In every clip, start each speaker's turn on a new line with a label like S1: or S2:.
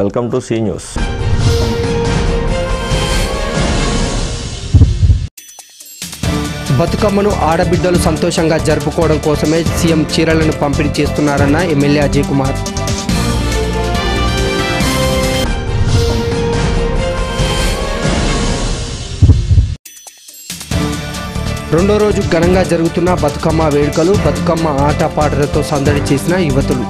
S1: Welcome to C news
S2: బతుకమ్మను ఆడబిడ్డలు సంతోషంగా జరుపుకోవడం కోసమే సీఎం చీరలను పంపిణీ చేస్తున్నారన్న ఎమ్మెల్యే అజయ్ కుమార్ రెండో రోజు ఘనంగా జరుగుతున్న బతుకమ్మ వేడుకలు బతుకమ్మ ఆటపాటలతో సందడి చేసిన యువతులు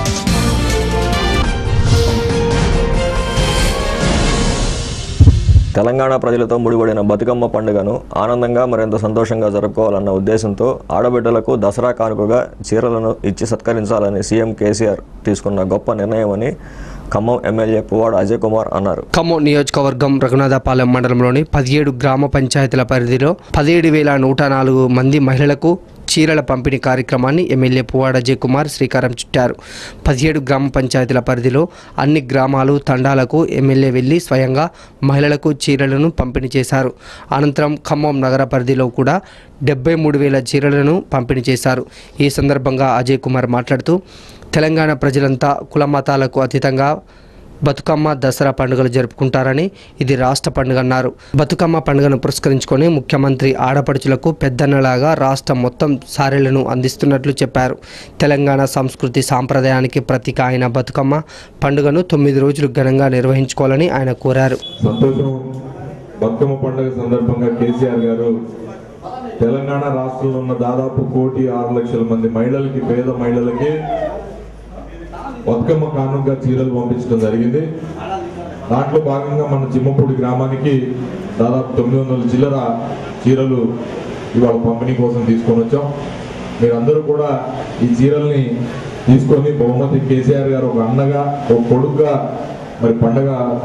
S1: తెలంగాణ ప్రజలతో ముడిపడిన బతుకమ్మ పండుగను ఆనందంగా మరింత సంతోషంగా జరుపుకోవాలన్న ఉద్దేశంతో ఆడబిడ్డలకు దసరా కానుకగా చీరలను ఇచ్చి సత్కరించాలని సీఎం కేసీఆర్ తీసుకున్న గొప్ప నిర్ణయమని ఖమ్మం ఎమ్మెల్యే పువ్వాడ అజయ్ కుమార్ అన్నారు
S2: ఖమ్మం నియోజకవర్గం రఘునాథపాలెం మండలంలోని పదిహేడు గ్రామ పంచాయతీల పరిధిలో పదిహేడు వేల నూట నాలుగు మంది మహిళలకు చీరల పంపిణీ కార్యక్రమాన్ని ఎమ్మెల్యే పువ్వాడ అజయ్ కుమార్ శ్రీకారం చుట్టారు పదిహేడు గ్రామ పంచాయతీల పరిధిలో అన్ని గ్రామాలు తండాలకు ఎమ్మెల్యే వెళ్లి స్వయంగా మహిళలకు చీరలను పంపిణీ చేశారు అనంతరం ఖమ్మం నగర పరిధిలో కూడా డెబ్బై మూడు వేల చీరలను పంపిణీ చేశారు ఈ సందర్భంగా అజయ్ కుమార్ మాట్లాడుతూ తెలంగాణ ప్రజలంతా కుల మతాలకు అతీతంగా బతుకమ్మ దసరా పండుగలు జరుపుకుంటారని ఇది రాష్ట్ర పండుగ అన్నారు బతుకమ్మ పండుగను పురస్కరించుకొని ముఖ్యమంత్రి ఆడపడుచులకు పెద్దన్నలాగా రాష్ట్రం మొత్తం సారెలను అందిస్తున్నట్లు చెప్పారు తెలంగాణ సంస్కృతి సాంప్రదాయానికి ప్రతీక అయిన బతుకమ్మ పండుగను తొమ్మిది రోజులు ఘనంగా నిర్వహించుకోవాలని ఆయన కోరారు
S3: సంతోషం బతుకమ్మ పండుగ సందర్భంగా కేసీఆర్ గారు తెలంగాణ రాష్ట్రంలో ఉన్న దాదాపు కోటి ఆరు లక్షల మంది మహిళలకి పేద మహిళలకి బతుకమ్మ కానుకగా చీరలు పంపించడం జరిగింది దాంట్లో భాగంగా మన చిమ్మపూడి గ్రామానికి దాదాపు తొమ్మిది వందల చిల్లర చీరలు ఇవాళ పంపిణీ కోసం తీసుకొని వచ్చాం మీరందరూ కూడా ఈ చీరల్ని తీసుకొని బహుమతి కేసీఆర్ గారు ఒక అన్నగా ఒక కొడుకుగా మరి పండగ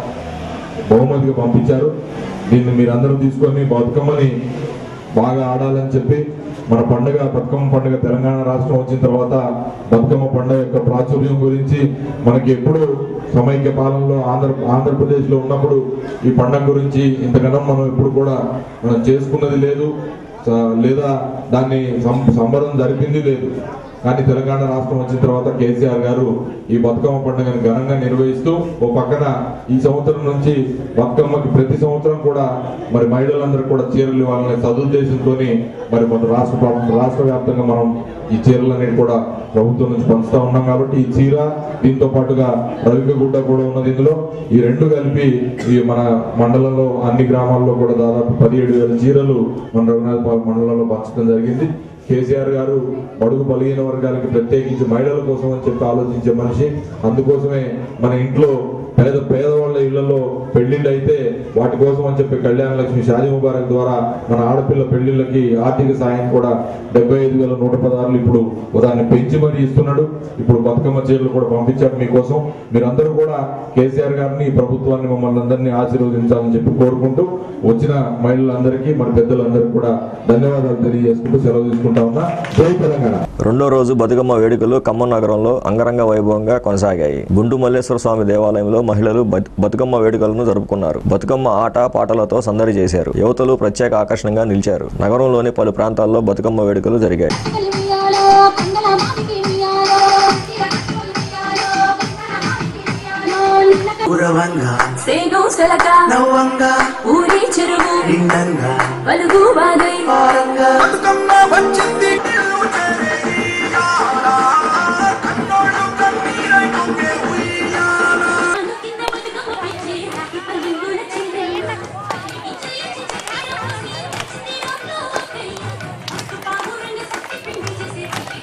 S3: బహుమతిగా పంపించారు దీన్ని మీరందరూ తీసుకొని బతుకమ్మని బాగా ఆడాలని చెప్పి మన పండుగ బతుకమ్మ పండుగ తెలంగాణ రాష్ట్రం వచ్చిన తర్వాత బతుకమ్మ పండుగ యొక్క ప్రాచుర్యం గురించి మనకి ఎప్పుడు సమైక్య పాలనలో ఆంధ్ర ఆంధ్రప్రదేశ్లో ఉన్నప్పుడు ఈ పండుగ గురించి ఇంతకన్నా మనం ఎప్పుడు కూడా మనం చేసుకున్నది లేదు స- లేదా దాన్ని సం- సంబరం జరిపింది లేదు కానీ తెలంగాణ రాష్ట్రం వచ్చిన తర్వాత కేసీఆర్ గారు ఈ బతుకమ్మ పండుగను ఘనంగా నిర్వహిస్తూ ఓ పక్కన ఈ సంవత్సరం నుంచి బతుకమ్మకి ప్రతి సంవత్సరం కూడా మరి మహిళలందరూ కూడా చీరలు ఇవ్వాలనే సదుద్దేశంతో మరి మన రాష్ట్ర ప్ర- రాష్ట్ర వ్యాప్తంగా మనం ఈ చీరలనేవి కూడా ప్రభుత్వం నుంచి పంచుతా ఉన్నాం కాబట్టి ఈ చీర దీంతో పాటుగా రవిక గుడ్డ కూడా ఉన్నది ఇందులో ఈ రెండు కలిపి ఈ మన మండలంలో అన్ని గ్రామాల్లో కూడా దాదాపు పదిహేడు వేల చీరలు మన రఘునాథపాలెం మండలంలో పంచడం జరిగింది కేసీఆర్ గారు బడుగు బలిగిన వర్గాలకి ప్రత్యేకించి మహిళల కోసం అని చెప్పి ఆలోచించే మనిషి అందుకోసమే మన ఇంట్లో పేద పేదవాళ్ళ ఇళ్లలో పెళ్లిళ్ళు అయితే వాటి కోసం అని చెప్పి కళ్యాణ లక్ష్మి షాజీ ముబారక్ ద్వారా మన ఆడపిల్ల పెళ్లిళ్ళకి ఆర్థిక సాయం కూడా డెబ్బై ఐదు వేల నూట పదహారులు ఇప్పుడు దాన్ని పెంచి మరీ ఇస్తున్నాడు ఇప్పుడు బతుకమ్మ చీరలు కూడా పంపించాడు మీకోసం మీరందరూ కూడా కేసీఆర్ గారిని ఈ ప్రభుత్వాన్ని మమ్మల్ని అందరినీ ఆశీర్వదించాలని చెప్పి కోరుకుంటూ వచ్చిన మహిళలందరికీ మన పెద్దలందరికీ కూడా ధన్యవాదాలు తెలియజేసుకుంటూ సెలవు తీసుకుంటా ఉన్నా జై తెలంగాణ
S1: రెండో రోజు బతుకమ్మ వేడుకలు ఖమ్మం నగరంలో అంగరంగ వైభవంగా కొనసాగాయి గుండు మల్లేశ్వర స్వామి దేవాలయంలో మహిళలు బతు- బతుకమ్మ వేడుకలను జరుపుకున్నారు బతుకమ్మ ఆట పాటలతో సందడి చేశారు యువతలు ప్రత్యేక ఆకర్షణగా నిలిచారు నగరంలోని పలు ప్రాంతాల్లో బతుకమ్మ వేడుకలు జరిగాయి
S4: ఉయ్యాలో పంగల మామిడి ఉయ్యాలో తిరగట్టులు ఉయ్యాలో పంగల మామిడి ఉయ్యాలో నిలక
S5: ఉరవంగా
S6: సేను సెలక
S5: నవ్వంగా
S6: ఊరి చెరువు
S5: నిండంగా
S6: పలుగు వాగై
S5: పారంగా
S7: బతుకమ్మ వచ్చింది ఇల్లు చేరియాల. కన్నోళ్ళు కన్నీరై పొంగే ఉయ్యాల.
S4: కింద బతుకమ్మ పెట్టి పరుగుల చీరే ఇచ్చి ఇచ్చి చక్రాలు నీ ఒళ్ళు ఒక్కై అస్తు పావురని సత్తి పిండి చేసి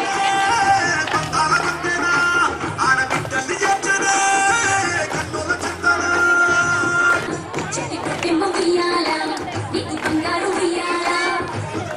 S7: బంగాళ గుండెన ఆడబిడ్డల్ని చేర్చరే. కన్నుల చింతన.
S4: చెట్టి కొట్టెమ్మ ఉయ్యాల నీకు బంగారు ఉయ్యాల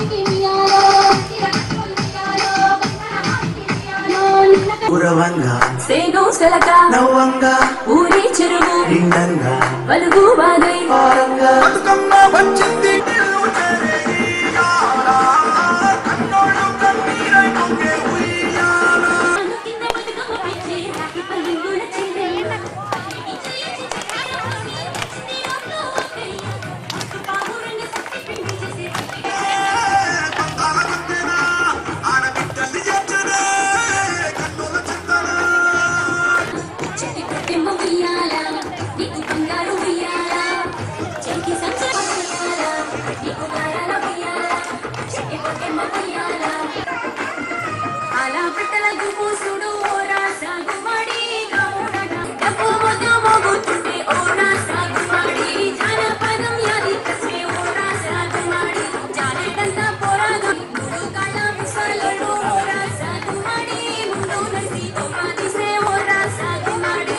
S5: ఉరవంగా
S6: సేను సెలక
S5: నవ్వంగా
S6: ఊరి చెరువు
S5: నిండంగా
S6: పలుగు బాగై
S5: పారంగా
S7: బతుకమ్మ వచ్చింది ఇల్లు చేరేయాల. కన్నోళ్ళు కన్నీరై పొంగే ఉయ్యాల.
S4: కింద బతుకమ్మ పిచ్చి పల్లుల చీరే ఇచ్చి ఇచ్చి చిక్కారోని నీ ఒళ్ళు ఒక్కయ్య పసుపు రంగు సత్తి పిండి చేసే
S7: పంతాల గుండెనా, ఆడబిడ్డల్ని చేర్చనే, కన్నుల చింతన.
S4: చెట్టి పుట్టిమ్మ ఉయ్యాల నీకు బంగారు ఉయ్యాల చెట్టి సంచల ఉయ్యాల నీకు గారాల ఉయ్యాల చెట్టి పుట్టిమ్మ ఉయ్యాల అలా బిడ్డల గుబూసుడు ఓ రాసా గుమ్మడి గౌడన డబ్బు మొగ్గ మోగుతుంటే ఓ రాసా గుమ్మడి జానపదం యాది కసే ఓ రాసా గుమ్మడి జానకంతా పోరాదు మూడు కళ్ళ ముసలుడు ఓ రాసా గుమ్మడి ముందు నడిసి తోపాదిసే ఓ రాసా గుమ్మడి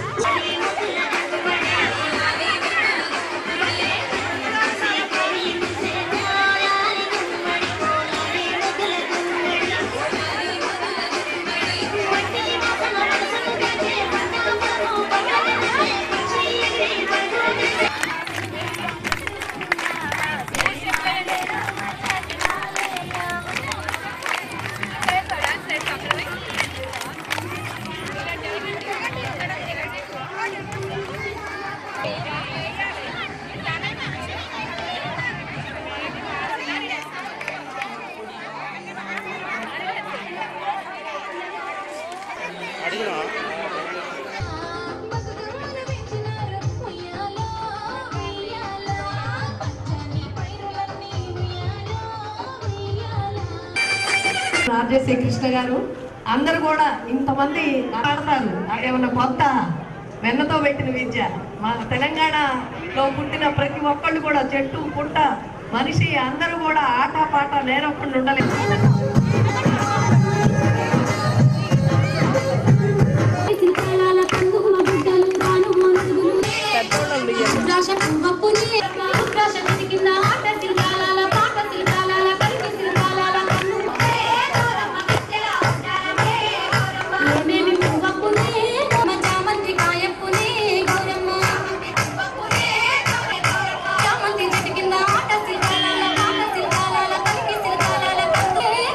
S8: ఆర్జేసీ కృష్ణ గారు అందరు కూడా ఇంతమంది ఆడతారు ఏమన్నా కొత్త వెన్నతో పెట్టిన విద్య మన తెలంగాణలో పుట్టిన ప్రతి ఒక్కళ్ళు కూడా చెట్టు పుట్ట మనిషి అందరూ కూడా ఆట పాట నేరకుండా ఉండలేదు
S4: సింతాళాల కందుమ గుడ్డలు రాను మందులు రుద్రాక్ష పువ్వప్పుని రుద్రాక్ష చెట్టు కింద ఆట సింతాళాల పాట సింతాళాల కలిపి సింతాళాల ఏమేమి పువ్వప్పుని చామంతి కాయప్పుని గౌరమ్మ చామంతి చెట్టు కింద ఆట సింతాళాల పాట సింతాళాల కలిపి సింతాళాల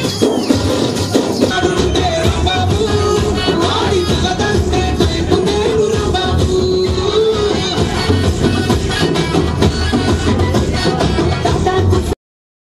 S7: ఆ